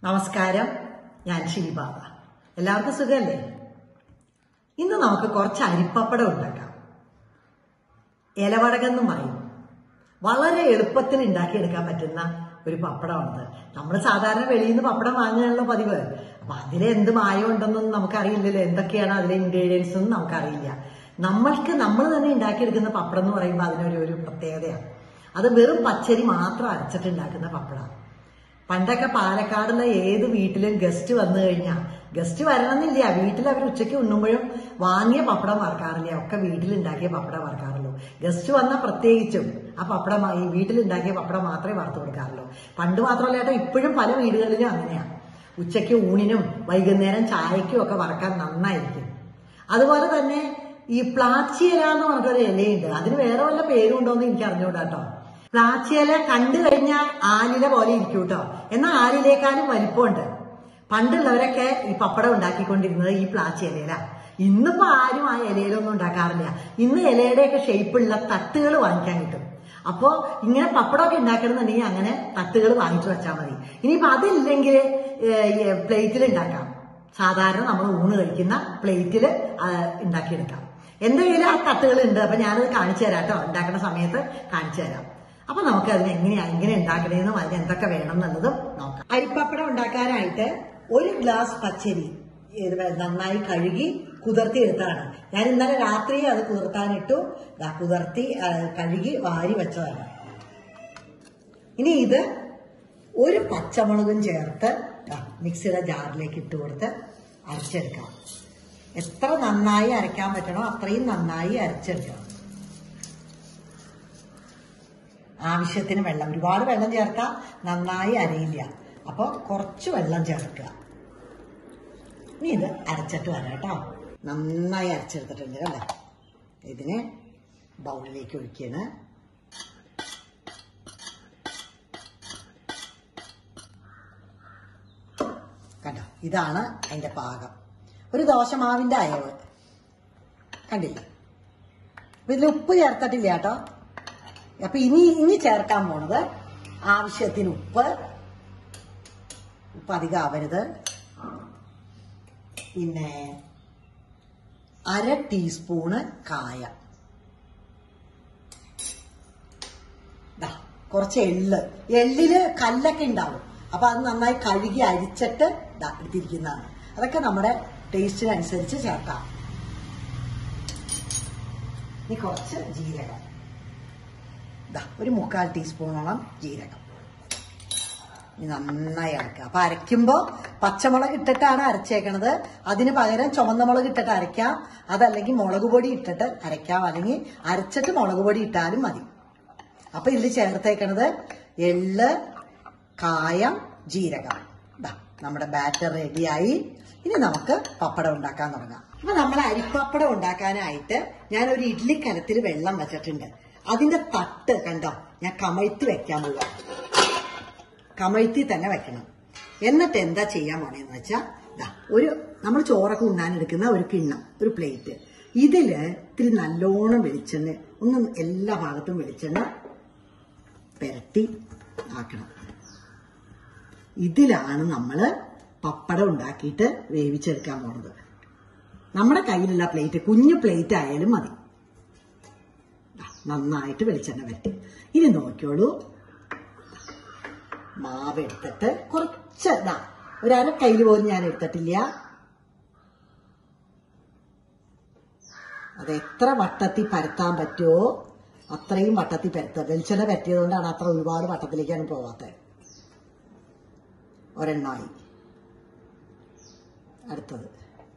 നമസ്കാരം ഞാൻ ശിവബാബ എല്ലാവർക്കും സുഖമല്ലേ ഇന്ന് നമുക്ക് കുറച്ച് അരിപ്പപ്പടം ഉണ്ടാക്കാം ഇലവടകെന്നും പറയും വളരെ എളുപ്പത്തിൽ ഉണ്ടാക്കിയെടുക്കാൻ പറ്റുന്ന ഒരു പപ്പടമാണിത് നമ്മൾ സാധാരണ വെളിയിൽ നിന്ന് പപ്പടം വാങ്ങുകയാണല്ലോ പതിവ് അപ്പൊ അതിലെ എന്ത് മായം ഉണ്ടെന്നൊന്നും നമുക്കറിയില്ലല്ലോ എന്തൊക്കെയാണ് അതിലെ ഇൻഗ്രീഡിയൻസ് ഒന്നും നമുക്കറിയില്ല നമ്മൾക്ക് നമ്മൾ തന്നെ ഉണ്ടാക്കിയെടുക്കുന്ന പപ്പടം എന്ന് പറയുമ്പോൾ അതിനൊരു ഒരു പ്രത്യേകതയാണ് അത് വെറും പച്ചരി മാത്രം അരച്ചിട്ട് ഉണ്ടാക്കുന്ന പപ്പടമാണ് പണ്ടൊക്കെ പാലക്കാടുള്ള ഏത് വീട്ടിലും ഗസ്റ്റ് വന്നു കഴിഞ്ഞാൽ ഗസ്റ്റ് വരണമെന്നില്ല വീട്ടിൽ അവർ ഉച്ചയ്ക്ക് ഉണ്ണുമ്പോഴും വാങ്ങിയ പപ്പടം വറക്കാറില്ല ഒക്കെ വീട്ടിലുണ്ടാക്കിയ പപ്പടം വറക്കാറുള്ളൂ ഗസ്റ്റ് വന്നാൽ പ്രത്യേകിച്ചും ആ പപ്പടം ഈ വീട്ടിലുണ്ടാക്കിയ പപ്പടം മാത്രമേ വറുത്ത് കൊടുക്കാറുള്ളൂ പണ്ട് മാത്രമല്ല കേട്ടോ ഇപ്പോഴും പല വീടുകളിലും അങ്ങനെയാണ് ഉച്ചയ്ക്ക് ഊണിനും വൈകുന്നേരം ചായയ്ക്കും ഒക്കെ വറക്കാൻ നന്നായിരിക്കും അതുപോലെ തന്നെ ഈ പ്ലാച്ചിയില എന്ന് പറഞ്ഞൊരു ഇലയുണ്ട് അതിന് വേറെ വല്ല പേരും ഉണ്ടോ എന്ന് എനിക്ക് അറിഞ്ഞുകൂടാ കേട്ടോ പ്ലാച്ചിയില കണ്ടു കഴിഞ്ഞാൽ ആലില പോലെ ഇരിക്കും കേട്ടോ എന്നാൽ ആലിലേക്കാളും വലിപ്പമുണ്ട് പണ്ടുള്ളവരൊക്കെ ഈ പപ്പടം ഉണ്ടാക്കിക്കൊണ്ടിരുന്നത് ഈ പ്ലാച്ചിയിലയില ഇന്നിപ്പോ ആരും ആ ഇലയിലൊന്നും ഉണ്ടാക്കാറില്ല ഇന്ന് ഇലയുടെയൊക്കെ ഷേപ്പുള്ള തട്ടുകൾ വാങ്ങിക്കാൻ കിട്ടും അപ്പോ ഇങ്ങനെ പപ്പടമൊക്കെ ഉണ്ടാക്കണമെന്നുണ്ടെങ്കിൽ അങ്ങനെ തട്ടുകൾ വാങ്ങിച്ചു വെച്ചാൽ മതി ഇനിയിപ്പോ അതില്ലെങ്കിൽ പ്ലേറ്റിൽ ഉണ്ടാക്കാം സാധാരണ നമ്മൾ ഊണ് കഴിക്കുന്ന പ്ലേറ്റിൽ ഉണ്ടാക്കിയെടുക്കാം എന്റെ കയ്യിൽ ആ തട്ടുകൾ ഉണ്ട് അപ്പൊ ഞാനത് കാണിച്ചു തരാം കേട്ടോ ഉണ്ടാക്കുന്ന സമയത്ത് കാണിച്ചു തരാം അപ്പൊ നമുക്ക് അതിന് എങ്ങനെയാ എങ്ങനെ ഉണ്ടാക്കണേന്നും അതിന് എന്തൊക്കെ വേണം എന്നുള്ളതും നോക്കാം അരിപ്പപ്പടം ഉണ്ടാക്കാനായിട്ട് ഒരു ഗ്ലാസ് പച്ചരി ഇത് നന്നായി കഴുകി കുതിർത്തി എടുത്താണ് ഞാൻ ഇന്നലെ രാത്രി അത് കുതിർത്താനിട്ടു ദാ കുതിർത്തി ആ, കഴുകി വാരി വെച്ചതാണ് ഇനി ഇത് ഒരു പച്ചമുളകും ചേർത്ത് ദാ മിക്സിയുടെ ജാറിലേക്ക് ഇട്ട് കൊടുത്ത് അരച്ചെടുക്കാം എത്ര നന്നായി അരയ്ക്കാൻ പറ്റണോ അത്രയും നന്നായി അരച്ചെടുക്കണം ആവശ്യത്തിന് വെള്ളം ഒരുപാട് വെള്ളം ചേർത്താൽ നന്നായി അരയില്ല അപ്പോൾ കുറച്ച് വെള്ളം ചേർക്കുക ഇനി ഇത് അരച്ചിട്ട് വരാം കേട്ടോ നന്നായി അരച്ചെടുത്തിട്ടുണ്ട് കണ്ടോ ഇതിനെ ബൗളിലേക്ക് ഒഴിക്കുകയാണ് കണ്ടോ ഇതാണ് അതിന്റെ പാകം ഒരു ദോശമാവിന്റെ അയവ് കണ്ടില്ലേ അപ്പൊ ഇതിൽ ഉപ്പ് ചേർത്തിട്ടില്ല കേട്ടോ അപ്പൊ ഇനി ഇനി ചേർക്കാൻ പോണത് ആവശ്യത്തിന് ഉപ്പ് ഉപ്പ് അധികം ആവരുത് പിന്നെ അര ടീസ്പൂണ് കായം ദാ, കുറച്ച് എള്ള് എള്ളില് കല്ലൊക്കെ ഉണ്ടാവും അപ്പൊ അത് നന്നായി കഴുകി അരിച്ചിട്ട് ദാ എടുത്തിരിക്കുന്നതാണ് അതൊക്കെ നമ്മുടെ ടേസ്റ്റിനനുസരിച്ച് ചേർക്കാം ഇനി കുറച്ച് ജീരകം ദാ ഒരു മുക്കാൽ ടീസ്പൂണോളം ജീരകം ഇനി നന്നായി അരക്കുക അപ്പൊ അരയ്ക്കുമ്പോ പച്ചമുളക് ഇട്ടിട്ടാണ് അരച്ചേക്കണത് അതിന് പകരം ചുവന്ന മുളക് ഇട്ടിട്ട് അരയ്ക്കാം അതല്ലെങ്കിൽ മുളക് പൊടി ഇട്ടിട്ട് അരയ്ക്കാം അല്ലെങ്കിൽ അരച്ചിട്ട് മുളക് പൊടി ഇട്ടാലും മതി അപ്പൊ ഇതിൽ ചേർത്തേക്കണത് എള്ള് കായം ജീരകം ദാ നമ്മുടെ ബാറ്റർ റെഡിയായി ഇനി നമുക്ക് പപ്പടം ഉണ്ടാക്കാൻ തുടങ്ങാം അപ്പൊ നമ്മൾ അരിപ്പപ്പടം ഉണ്ടാക്കാനായിട്ട് ഞാൻ ഒരു ഇഡ്ലി കലത്തിൽ വെള്ളം വെച്ചിട്ടുണ്ട് അതിന്റെ തട്ട് കണ്ടോ ഞാൻ കമഴ്ത്തി വെക്കാൻ പോവാ കമഴ്ത്തി തന്നെ വെക്കണം എന്നിട്ട് എന്താ ചെയ്യാൻ പോണേന്ന് വെച്ചാ ദാ ഒരു നമ്മൾ ചോറൊക്കെ ഉണ്ണാൻ എടുക്കുന്ന ഒരു കിണ്ണം ഒരു പ്ലേറ്റ് ഇതില് ഇത്തിരി നല്ലോണം വെളിച്ചെണ്ണ ഒന്ന് എല്ലാ ഭാഗത്തും വെളിച്ചെണ്ണ പെരട്ടി ആക്കണം ഇതിലാണ് നമ്മൾ പപ്പടം ഉണ്ടാക്കിയിട്ട് വേവിച്ചെടുക്കാൻ പോണത് നമ്മുടെ കയ്യിലുള്ള പ്ലേറ്റ് കുഞ്ഞു പ്ലേറ്റ് ആയാലും മതി ദാ, നന്നായിട്ട് വെളിച്ചെണ്ണ പറ്റി ഇനി നോക്കിയോളൂ മാവ് എടുത്തിട്ട് കുറച്ച് ഇതാ ഒരു അര കയ്യിൽ പോലും ഞാൻ എടുത്തിട്ടില്ല അത് എത്ര വട്ടത്തിൽ പരത്താൻ പറ്റുമോ അത്രയും വട്ടത്തിൽ പരത്തുക വെളിച്ചെണ്ണ പറ്റിയതുകൊണ്ടാണ് അത്ര ഒരുപാട് വട്ടത്തിലേക്കാണ് പോവാത്തത് ഒരെണ്ണമായി അടുത്തത്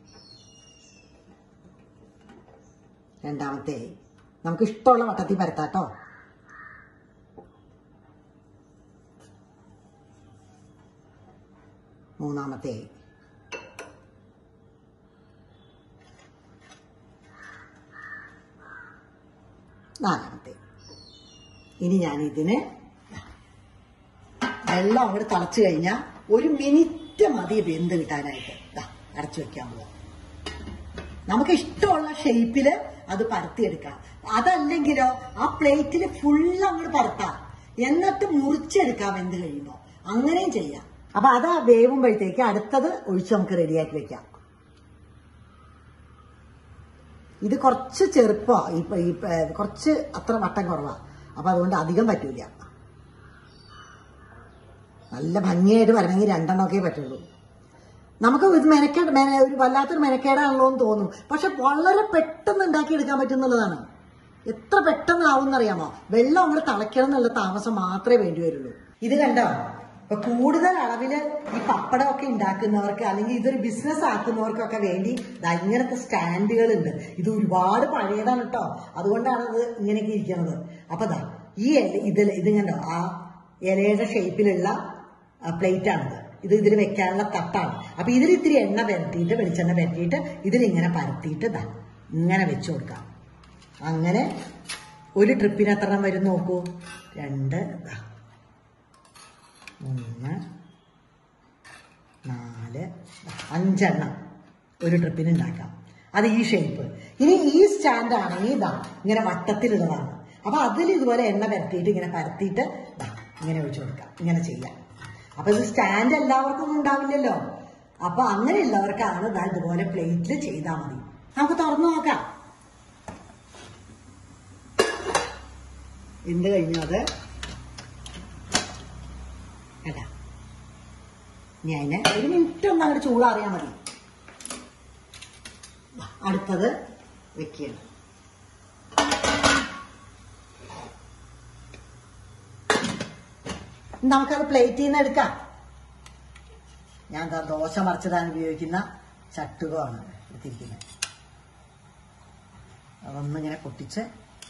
രണ്ടാമത്തെ നമുക്ക് ഇഷ്ടമുള്ള വട്ടത്തിൽ പരത്താട്ടോ മൂന്നാമത്തെ നാലാമത്തെ ഇനി ഞാൻ ഇതിന് വെള്ളം അങ്ങോട്ട് തിളച്ചു കഴിഞ്ഞാൽ ഒരു മിനിറ്റ് മതി വെന്ത് കിട്ടാനായിട്ട് ദാ, അടച്ചു വെക്കാൻ പോവാം നമുക്ക് ഇഷ്ടമുള്ള ഷേപ്പില് അത് പരത്തിയെടുക്കാം അതല്ലെങ്കിലോ ആ പ്ലേറ്റിൽ ഫുള്ള് അങ്ങോട്ട് പരത്താം എന്നിട്ട് മുറിച്ചെടുക്കാം വെന്ത് കഴിയുമ്പോൾ അങ്ങനെയും ചെയ്യാം അപ്പൊ അത് വേവുമ്പോഴത്തേക്ക് അടുത്തത് ഒഴിച്ച് നമുക്ക് റെഡിയാക്കി വെക്കാം ഇത് കുറച്ച് ചെറുപ്പോ ഇപ്പൊ ഈ ഏ, കുറച്ച് അത്ര വട്ടം കുറവാ അപ്പൊ അതുകൊണ്ട് അധികം പറ്റൂല നല്ല ഭംഗിയായിട്ട് വരണമെങ്കിൽ രണ്ടെണ്ണമൊക്കെ പറ്റുള്ളൂ നമുക്ക് ഇത് മെനക്കേട് മെന- ഒരു വല്ലാത്തൊരു മെനക്കേടാണല്ലോ എന്ന് തോന്നും പക്ഷെ വളരെ പെട്ടെന്ന് ഉണ്ടാക്കിയെടുക്കാൻ പറ്റുന്നുള്ളതാണ് എത്ര പെട്ടെന്ന് ആവുമെന്നറിയാമോ വെള്ളം അങ്ങോട്ട് തിളയ്ക്കണം എന്നുള്ള താമസം മാത്രമേ വേണ്ടി വരുള്ളൂ ഇത് കണ്ടോ ഇപ്പൊ കൂടുതൽ അളവില് ഈ പപ്പടമൊക്കെ ഉണ്ടാക്കുന്നവർക്ക് അല്ലെങ്കിൽ ഇതൊരു ബിസിനസ് ആക്കുന്നവർക്കൊക്കെ വേണ്ടി ദാ ഇങ്ങനത്തെ സ്റ്റാൻഡുകൾ ഉണ്ട് ഇത് ഒരുപാട് പഴയതാണ് കേട്ടോ അതുകൊണ്ടാണ് ഇത് ഇങ്ങനെയൊക്കെ ഇരിക്കുന്നത് അപ്പൊ ദാ ഈ ഇല ഇതിൽ ഇത് കണ്ടോ ആ ഇലയുടെ ഷേപ്പിലുള്ള പ്ലേറ്റ് ആണിത് ഇത് ഇതിൽ വെക്കാനുള്ള തട്ടാണ് അപ്പൊ ഇതിൽ ഇത്തിരി എണ്ണ പരത്തിയിട്ട് വെളിച്ചെണ്ണ പരത്തിയിട്ട് ഇതിലിങ്ങനെ പരത്തിയിട്ട് ദാ ഇങ്ങനെ വെച്ചു കൊടുക്കാം അങ്ങനെ ഒരു ട്രിപ്പിന് എത്ര എണ്ണം വരും നോക്കൂ രണ്ട് ദാ മൂന്ന് നാല് ദാ, അഞ്ചെണ്ണം ഒരു ട്രിപ്പിന് ഉണ്ടാക്കാം അത് ഈ ഷേപ്പ് ഇനി ഈ സ്റ്റാൻഡ് ആണെങ്കിൽ ഇതാ ഇങ്ങനെ വട്ടത്തിലുള്ളതാണ് അപ്പൊ അതിൽ ഇതുപോലെ എണ്ണ പരത്തിയിട്ട് ഇങ്ങനെ പരത്തിയിട്ട് ദാ ഇങ്ങനെ ഒഴിച്ചു കൊടുക്കാം ഇങ്ങനെ ചെയ്യാം അപ്പൊ ഇത് സ്റ്റാൻഡ് എല്ലാവർക്കും ഒന്നും ഉണ്ടാവില്ലല്ലോ അപ്പൊ അങ്ങനെയുള്ളവർക്കാണ് ദാ ഇതുപോലെ പ്ലേറ്റിൽ ചെയ്താൽ മതി നമുക്ക് തുറന്നു നോക്കാം എന്ത് കഴിഞ്ഞു അത് കേട്ടാ ഇനി അതിനെ ഒരു മിനിറ്റ് ഒന്ന് അങ്ങോട്ട് ചൂടാറിയാൽ മതി അടുത്തത് വെക്കുകയാണ് നമുക്കത് പ്ലേറ്റിൽ നിന്ന് എടുക്കാം ഞാൻ ദാ ദോശ മറിച്ചിടാൻ ഉപയോഗിക്കുന്ന ചട്ടുകമാണ് എടുത്തിരിക്കുന്നത് അതൊന്നിങ്ങനെ പൊട്ടിച്ച്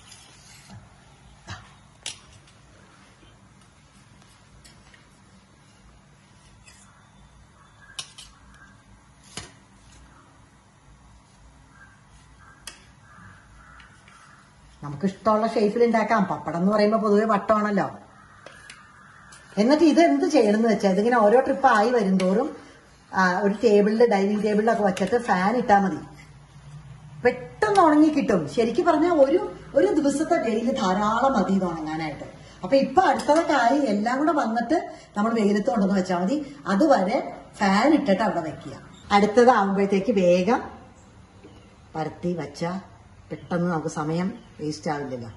നമുക്ക് ഇഷ്ടമുള്ള ഷേപ്പിൽ ഉണ്ടാക്കാം പപ്പടം എന്ന് പറയുമ്പോൾ പൊതുവെ വട്ടമാണല്ലോ എന്നിട്ട് ഇത് എന്ത് ചെയ്യണമെന്ന് വെച്ചാൽ ഇതിങ്ങനെ ഓരോ ട്രിപ്പ് ആയി വരുംതോറും ആ, ഒരു ടേബിളിൽ ഡൈനിങ് ടേബിളിലൊക്കെ വെച്ചിട്ട് ഫാൻ ഇട്ടാൽ മതി പെട്ടെന്ന് ഉണങ്ങി കിട്ടും ശരിക്കും പറഞ്ഞാൽ ഒരു ഒരു ദിവസത്തെ ഡെയിലി ധാരാളം മതി ഇത് ഉണങ്ങാനായിട്ട് അപ്പൊ ഇപ്പൊ അടുത്തതൊക്കെ ആയി എല്ലാം കൂടെ വന്നിട്ട് നമ്മൾ വെയിലത്ത് കൊണ്ടുവന്ന് വെച്ചാൽ മതി അതുവരെ ഫാൻ ഇട്ടിട്ട് അവിടെ വെക്കുക അടുത്തതാവുമ്പോഴത്തേക്ക് വേഗം പരത്തി വച്ച പെട്ടെന്ന് നമുക്ക് സമയം വേസ്റ്റ് ആവില്ലല്ലോ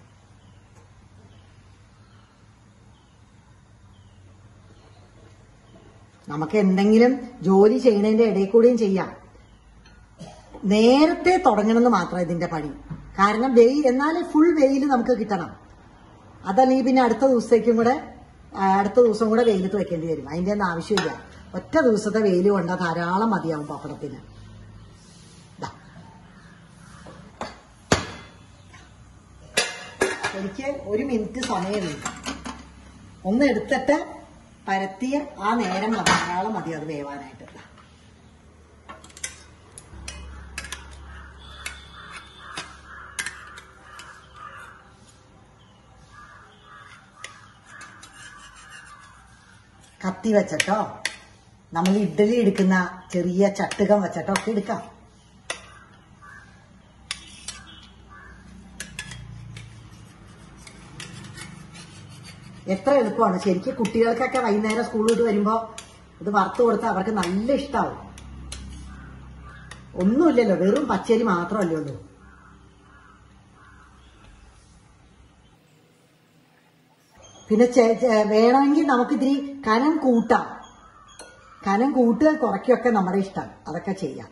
നമുക്ക് എന്തെങ്കിലും ജോലി ചെയ്യണതിന്റെ ഇടയിൽ കൂടിയും ചെയ്യാം നേരത്തെ തുടങ്ങണമെന്ന് മാത്രം ഇതിന്റെ പണി കാരണം വെയിൽ എന്നാലേ ഫുൾ വെയിൽ നമുക്ക് കിട്ടണം അതല്ലെങ്കിൽ പിന്നെ അടുത്ത ദിവസത്തേക്കും കൂടെ ആ, അടുത്ത ദിവസം കൂടെ വെയിലത്ത് വെക്കേണ്ടി വരും അതിന്റെ ഒന്നും ആവശ്യമില്ല ഒറ്റ ദിവസത്തെ വെയിൽ കൊണ്ടാൽ ധാരാളം മതിയാവും പപ്പടത്തിന് ദാ. എനിക്ക് ഒരു മിനിറ്റ് സമയമുണ്ട് ഒന്ന് എടുത്തിട്ട് പരത്തിയ ആ നേരം മതി, ധാരാളം മതി അത് വേവാനായിട്ട് ദാ. കത്തി വെച്ചിട്ടോ നമ്മൾ ഇഡ്ഡലി എടുക്കുന്ന ചെറിയ ചട്ടുകം വെച്ചിട്ടോ ഒക്കെ എടുക്കാം എത്ര എളുപ്പമാണ് ശരിക്കും കുട്ടികൾക്കൊക്കെ വൈകുന്നേരം സ്കൂൾ വിട്ട് വരുമ്പോ ഇത് വറുത്ത് കൊടുത്താൽ അവർക്ക് നല്ല ഇഷ്ടാവും ഒന്നുമില്ലല്ലോ വെറും പച്ചരി മാത്രമല്ലേ ഉള്ളൂ പിന്നെ ചെ- ചെ- വേണമെങ്കിൽ നമുക്കിതിരി കനം കൂട്ടാം കനം കൂട്ടുക കുറയ്ക്കുകയൊക്കെ നമ്മുടെ ഇഷ്ടം അതൊക്കെ ചെയ്യാം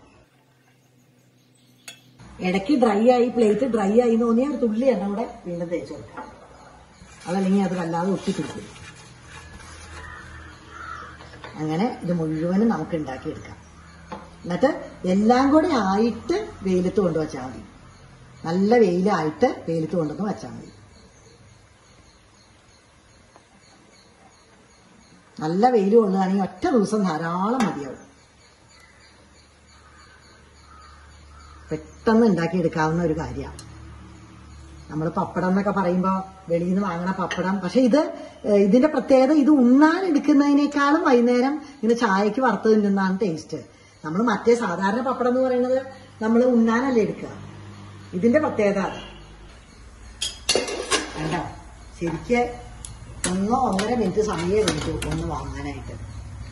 ഇടയ്ക്ക് ഡ്രൈ ആയി പ്ലേറ്റ് ഡ്രൈ ആയി എന്ന് തോന്നിയാൽ ഒരു തുള്ളി എണ്ണ കൂടെ വീണ്ടും തേച്ച് കൊടുക്കാം അതല്ലെങ്കിൽ അത് വല്ലാതെ ഒട്ടിപ്പിടിക്കും അങ്ങനെ ഇത് മുഴുവനും നമുക്ക് ഉണ്ടാക്കിയെടുക്കാം എന്നിട്ട് എല്ലാം കൂടെ ആയിട്ട് വെയിലത്ത് കൊണ്ടുവച്ചാൽ മതി നല്ല വെയിലായിട്ട് വെയിലത്ത് കൊണ്ടുവന്ന് വെച്ചാൽ മതി നല്ല വെയിൽ കൊള്ളുകയാണെങ്കിൽ ഒറ്റ ദിവസം ധാരാളം മതിയാവും പെട്ടെന്ന് ഉണ്ടാക്കിയെടുക്കാവുന്ന ഒരു കാര്യമാണ് നമ്മൾ പപ്പടം എന്നൊക്കെ പറയുമ്പോൾ വെളിയിൽ നിന്ന് വാങ്ങണ പപ്പടം പക്ഷെ ഇത് ഏഹ്, ഇതിന്റെ പ്രത്യേകത ഇത് ഉണ്ണാൻ എടുക്കുന്നതിനേക്കാളും വൈകുന്നേരം ഇങ്ങനെ ചായക്ക് വറുത്ത് തിന്നുന്നതാണ് ടേസ്റ്റ് നമ്മൾ മറ്റേ സാധാരണ പപ്പടം എന്ന് പറയുന്നത് നമ്മൾ ഉണ്ണാനല്ലേ എടുക്കുക ഇതിന്റെ പ്രത്യേകത അത് കണ്ടോ ശരിക്ക് ഒന്നോ ഒന്നര മിനിറ്റ് സമയമേ എടുത്തു ഒന്ന് വാങ്ങാനായിട്ട്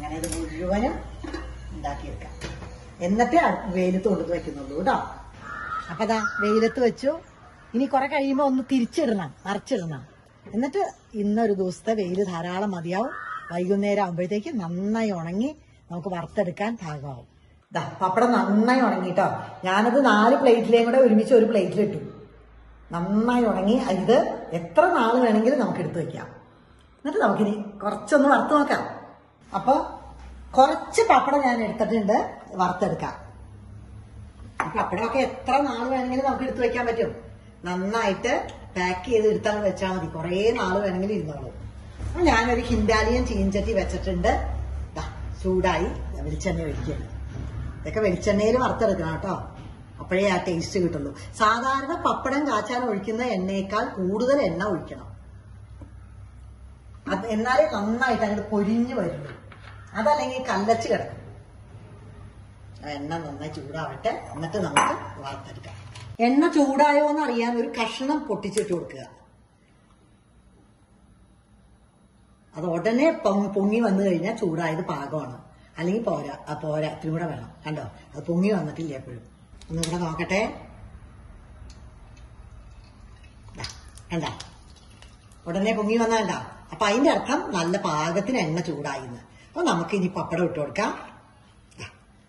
അങ്ങനെ ഇത് മുഴുവനും ഉണ്ടാക്കിയെടുക്കാം എന്നിട്ടേ അ- വെയിലത്ത് കൊണ്ടു വെക്കുന്നുള്ളൂ കേട്ടോ അപ്പൊ ദാ വെയിലത്ത് വെച്ചു ഇനി കുറെ കഴിയുമ്പോ ഒന്ന് തിരിച്ചിടണം മറിച്ചിടണം എന്നിട്ട് ഇന്നൊരു ദിവസത്തെ വെയിൽ ധാരാളം മതിയാവും വൈകുന്നേരം ആകുമ്പോഴത്തേക്ക് നന്നായി ഉണങ്ങി നമുക്ക് വറുത്തെടുക്കാൻ പാകമാവും ദാ പപ്പടം നന്നായി ഉണങ്ങിട്ടോ ഞാനത് നാല് പ്ലേറ്റിലേയും കൂടെ ഒരുമിച്ച് ഒരു പ്ലേറ്റിലിട്ടു നന്നായി ഉണങ്ങി ഇത് എത്ര നാൾ വേണമെങ്കിലും നമുക്ക് എടുത്തു വെക്കാം എന്നിട്ട് നമുക്കിനി കുറച്ചൊന്ന് വറുത്ത് നോക്കാം അപ്പൊ കുറച്ച് പപ്പടം ഞാൻ എടുത്തിട്ടുണ്ട് വറുത്തെടുക്കാം ഈ പപ്പടമൊക്കെ എത്ര നാൾ വേണമെങ്കിലും നമുക്ക് എടുത്തു വെക്കാൻ പറ്റും നന്നായിട്ട് പാക്ക് ചെയ്ത് എടുത്താൽ വെച്ചാൽ മതി കുറേ നാൾ വേണമെങ്കിലും ഇരുന്നോളൂ അപ്പൊ ഞാനൊരു ഹിന്ദാലിയൻ ചീൻചട്ടി വെച്ചിട്ടുണ്ട് ദാ, ചൂടായി ദാ വെളിച്ചെണ്ണ ഒഴിക്കുകയാണ് ഇതൊക്കെ വെളിച്ചെണ്ണയിൽ വറുത്തെടുക്കണം കേട്ടോ അപ്പോഴേ ആ ടേസ്റ്റ് കിട്ടുള്ളൂ സാധാരണ പപ്പടം കാച്ചാൻ ഒഴിക്കുന്ന എണ്ണയേക്കാൾ കൂടുതൽ എണ്ണ ഒഴിക്കണം അത് എന്നാലേ നന്നായിട്ട് അങ്ങോട്ട് പൊരിഞ്ഞു വരുള്ളൂ അതല്ലെങ്കിൽ കല്ലച്ച് കിടക്കും ആ എണ്ണ നന്നായി ചൂടാവട്ടെ എന്നിട്ട് നമുക്ക് വാർത്തെടുക്കാം എണ്ണ ചൂടായോ എന്ന് അറിയാൻ ഒരു കഷ്ണം പൊട്ടിച്ചിട്ട് കൊടുക്കുക അത് ഉടനെ പൊങ്ങി പൊങ്ങി വന്നു കഴിഞ്ഞാൽ ചൂടായത് പാകമാണ് അല്ലെങ്കിൽ പോരാ ആ പോരാ ഇത്തിരി കൂടെ വേണം കണ്ടോ അത് പൊങ്ങി വന്നിട്ടില്ല എപ്പോഴും ഒന്നും കൂടെ നോക്കട്ടെ ദാ, കണ്ടോ ഉടനെ പൊങ്ങി വന്നണ്ട അപ്പൊ അതിന്റെ അർത്ഥം നല്ല പാകത്തിന് എണ്ണ ചൂടായിന്ന് അപ്പൊ നമുക്ക് ഇനി പപ്പടം ഇട്ട് കൊടുക്കാം ദാ.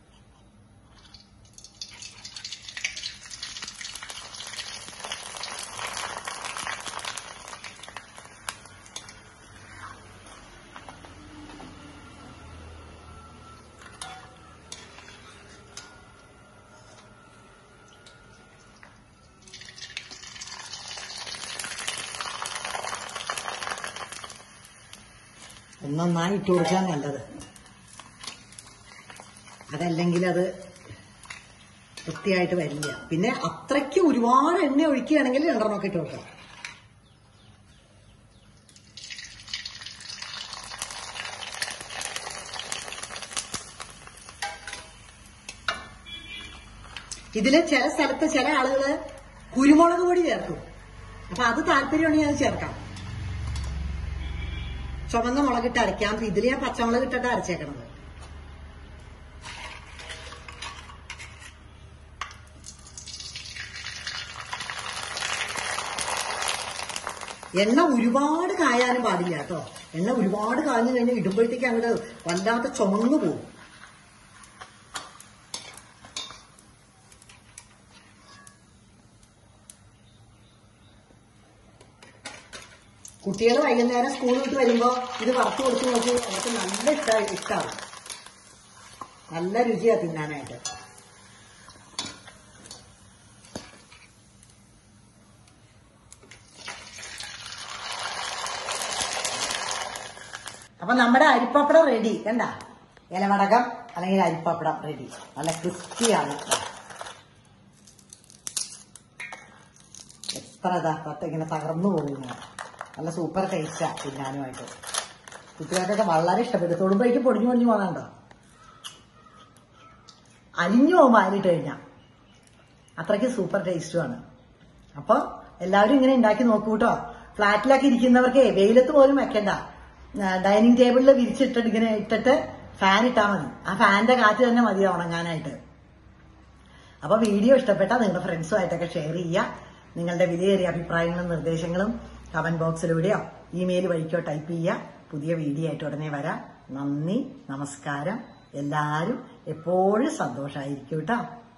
ഒന്നൊന്നായി ഇട്ട് കൊടുക്കാൻ നല്ലത് അതല്ലെങ്കിൽ അത് വൃത്തിയായിട്ട് വരില്ല പിന്നെ അത്രയ്ക്ക് ഒരുപാട് എണ്ണ ഒഴിക്കുകയാണെങ്കിൽ രണ്ടെണ്ണമൊക്കെ ഇട്ട് കൊടുക്കാം ഇതില് ചില സ്ഥലത്ത് ചില ആളുകള് കുരുമുളക് പൊടി ചേർക്കും അപ്പൊ അത് താല്പര്യമാണെങ്കിൽ അത് ചേർക്കാം ചുവന്ന മുളകിട്ട് അരയ്ക്കാം ഇതിൽ ഞാൻ പച്ചമുളക് ഇട്ടിട്ട് അരച്ചേക്കണത് എണ്ണ ഒരുപാട് കായാനും പാടില്ല കേട്ടോ എണ്ണ ഒരുപാട് കാഞ്ഞു കഴിഞ്ഞ് ഇടുമ്പോഴത്തേക്ക് അങ്ങോട്ട് വല്ലാത്ത ചുമന്നു പോകും കുട്ടികൾ വൈകുന്നേരം സ്കൂളിൽ വിട്ട് വരുമ്പോ ഇത് വറുത്ത് കൊടുത്ത് നോക്കി അവർക്ക് നല്ല ഇഷ്ട ഇഷ്ടമാവും നല്ല രുചിയാ തിന്നാനായിട്ട് അപ്പൊ നമ്മുടെ അരിപ്പപ്പടം റെഡി കണ്ട ഇലവടകം അല്ലെങ്കിൽ അരിപ്പപ്പടം റെഡി നല്ല ക്രിസ്പിയാണ് എത്ര ഇതാ പത്ത് ഇങ്ങനെ തകർന്നു പോകുന്നു നല്ല സൂപ്പർ ടേസ്റ്റാ തിന്നാനുമായിട്ട് കുട്ടികൾക്കൊക്കെ വളരെ ഇഷ്ടപ്പെട്ടു തൊടുമ്പോഴേക്കും പൊടിഞ്ഞു പൊടിഞ്ഞു പോകാനുണ്ടോ അലിഞ്ഞു പോകുമ്പോൾ അതിലിട്ട് കഴിഞ്ഞാൽ അത്രയ്ക്ക് സൂപ്പർ ടേസ്റ്റുമാണ് അപ്പൊ എല്ലാവരും ഇങ്ങനെ ഉണ്ടാക്കി നോക്കൂ കേട്ടോ ഫ്ലാറ്റിലൊക്കെ ഇരിക്കുന്നവർക്ക് വെയിലത്ത് പോലും വെക്കണ്ട ഡൈനിങ് ടേബിളിൽ വിരിച്ചിട്ടിട്ട് ഇങ്ങനെ ഇട്ടിട്ട് ഫാൻ ഇട്ടാൽ മതി ആ ഫാനിന്റെ കാറ്റ് തന്നെ മതി ഉണങ്ങാനായിട്ട് അപ്പൊ വീഡിയോ ഇഷ്ടപ്പെട്ടാൽ നിങ്ങളുടെ ഫ്രണ്ട്സുമായിട്ടൊക്കെ ഷെയർ ചെയ്യുക നിങ്ങളുടെ വിലയേറിയ അഭിപ്രായങ്ങളും നിർദ്ദേശങ്ങളും കമന്റ് ബോക്സിലൂടെയോ ഇമെയിൽ വഴിക്കോ ടൈപ്പ് ചെയ്യുക പുതിയ വീഡിയോ ആയിട്ട് ഉടനെ വരാം നന്ദി നമസ്കാരം എല്ലാവരും എപ്പോഴും സന്തോഷമായിരിക്കും കേട്ടോ